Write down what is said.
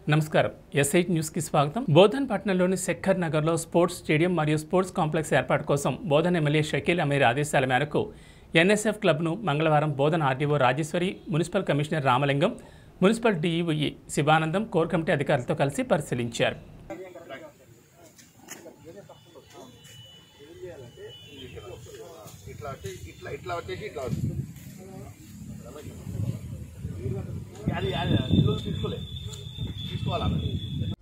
నమస్కారం ఎస్ఐట్ న్యూస్కి స్వాగతం బోధన్ పట్టణంలోని శక్కర్ నగర్లో స్పోర్ట్స్ స్టేడియం మరియు స్పోర్ట్స్ కాంప్లెక్స్ ఏర్పాటు కోసం బోధన్ ఎమ్మెల్యే షకీల్ అమీర్ ఆదేశాల మేరకు ఎన్ఎస్ఎఫ్ క్లబ్ను మంగళవారం Bodhan RDO Rajeshwari municipal commissioner Ramalingam municipal డీఈఓఈ శివానందం కోర్ కమిటీ అధికారులతో కలిసి పరిశీలించారు ఇట్లా వచ్చి ఇట్లా ఇట్లా వచ్చేసి ఇట్లా వస్తుంది అది అది ఇల్లు తీసుకోలే తీసుకోవాలా